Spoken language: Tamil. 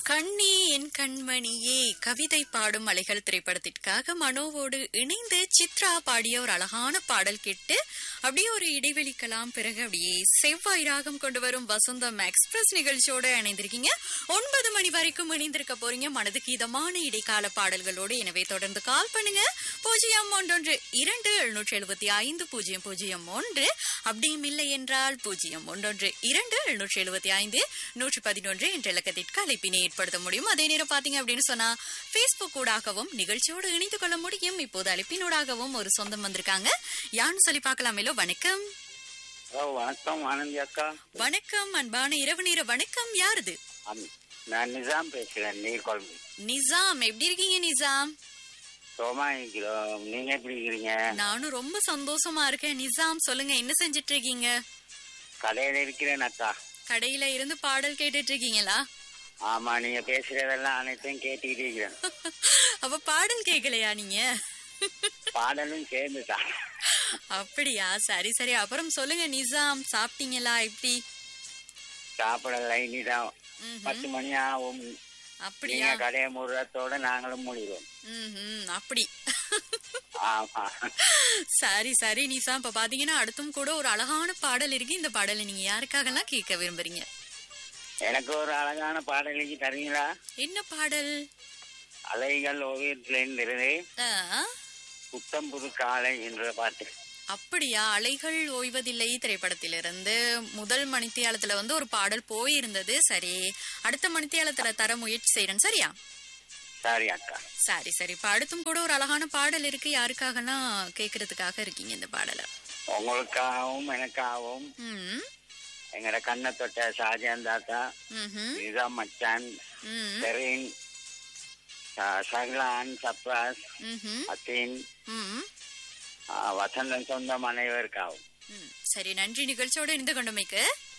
கண்ணே என் கண்மணியே கவிதை பாடும் அலைகள் திரைப்படத்திற்காக மனோவோடு இணைந்து சித்ரா பாடிய ஒரு அழகான பாடல் கேட்டு அப்படியே ஒரு இடைவெளிக்கலாம் பிறகு அப்படியே செவ்வாய் ராகம் கொண்டு வரும் வசந்தம் எக்ஸ்பிரஸ் நிகழ்ச்சியோட இணைந்திருக்கீங்க ஒன்பது மணி வரைக்கும் இணைந்திருக்க போறீங்க மனதுக்கு இதமான இடைக்கால பாடல்களோடு எனவே தொடர்ந்து கால் பண்ணுங்க பூஜ்ஜியம் ஒன்றொன்று இரண்டு எழுநூற்றி எழுபத்தி ஐந்து பூஜ்ஜியம் பூஜ்ஜியம் ஒன்று அப்படியும் இல்லை என்றால் பூஜ்ஜியம் ஒன்றொன்று இரண்டு எழுநூற்றி எழுபத்தி ஐந்து நூற்றி பதினொன்று என்ற இலக்கத்திற்கு அழைப்பினை ஏற்படுத்த முடியும் அதே நேரம் பாத்தீங்க அப்படின்னு சொன்னா பேஸ்புக் ஊடாகவும் நிகழ்ச்சியோடு இணைந்து கொள்ள முடியும் இப்போது அழைப்பினூடாகவும் ஒரு சொந்தம் வந்திருக்காங்க யான்னு சொல்லி பார்க்கலாமேலோ வணக்கம் ஹலோ வணக்கம் ஆனந்தி அக்கா வணக்கம் அன்பான இரவு நேர வணக்கம் யாருது அம், நான் நிசாம் பேசுறேன் நீர்கொழும்பு நிசாம் எப்படி இருக்கீங்க நிசாம் சோமா இருக்கிறோம் நீங்க எப்படி இருக்கிறீங்க நானும் ரொம்ப சந்தோஷமா இருக்கேன் நிசாம் சொல்லுங்க என்ன செஞ்சிட்டு இருக்கீங்க கடையில இருக்கிறேன் அக்கா கடையில இருந்து பாடல் கேட்டுட்டு இருக்கீங்களா ஆமா நீங்க பேசுறதெல்லாம் அனைத்தையும் கேட்டுக்கிட்டு இருக்கிறேன் அப்ப பாடல் கேட்கலையா நீங்க பாடலும் சேர்ந்துதான் அப்படியா சரி சரி அப்புறம் சொல்லுங்க நிசாம் சாப்பிட்டீங்களா எப்படி சாப்பிடல இனிதான் ம்ஹும். பத்து மணி ஆகும் அப்படியா நீங்க கடையை மூடுறதோட நாங்களும் மூடிடுவோம் ம்ஹும், அப்படி ஆமா சரி சரி நிசா இப்ப பாத்தீங்கன்னா அடுத்தும் கூட ஒரு அழகான பாடல் இருக்கு இந்த பாடலை நீங்க யாருக்காகலாம் கேட்க விரும்புறீங்க எனக்கு ஒரு அழகான பாடலுக்கு தரீங்களா என்ன பாடல் அலைகள் ஓவியத்துல இருந்து ஆ, புத்தம் புது காலை என்ற பாட்டு அப்படியா அலைகள் ஓய்வதில்லை திரைப்படத்திலிருந்து முதல் மணித்தியாலத்துல வந்து ஒரு பாடல் போயிருந்தது சரி அடுத்த மணித்தியாலத்துல தர முயற்சி செய்யறேன் சரியா சரி அக்கா சரி சரி இப்ப அடுத்தும் கூட ஒரு அழகான பாடல் இருக்கு யாருக்காகலாம் கேக்குறதுக்காக இருக்கீங்க இந்த பாடலை உங்களுக்காகவும் எனக்காகவும் ம் எங்கட கண்ணை தொட்ட ஷாஜான் தாத்தா ம்ஹும், நிசாம் மச்சான் ம் செரீன் ச- சஹ்லான் சப்ராஸ் ம்ஹும், அத்தீன் ம் ஆ, வசந்தன் சொந்தம் அனைவருக்காகவும் ம். சரி நன்றி நிகழ்ச்சியோட இணைந்து கொண்டமைக்கு